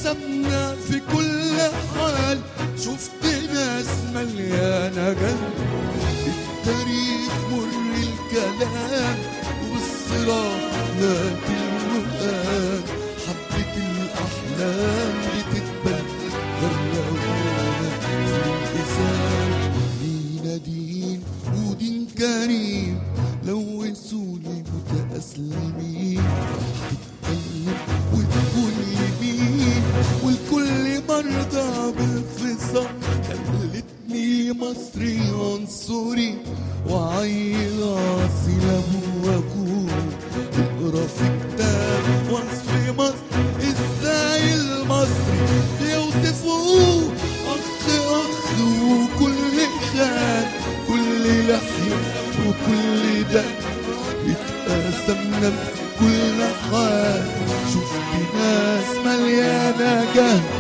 اتقسمنا في كل حال شفت ناس مليانة جنب التاريخ مر الكلام والصراع مات الوهام حبة الأحلام بتتبل غرقونا في الإنسان لينا دين ودين كريم لوثوني متأسلمين هتتكلم وتقول يمين والكل مرضى بالفصام خلتني مصري عنصري وعيل عاصي لابوكم اقرا في كتاب وصف مصر ازاي المصري يوصفوه اخ اخ وكل خان كل لحية وكل دم اتقسمنا في كل حال شفت ناس مليانة جهل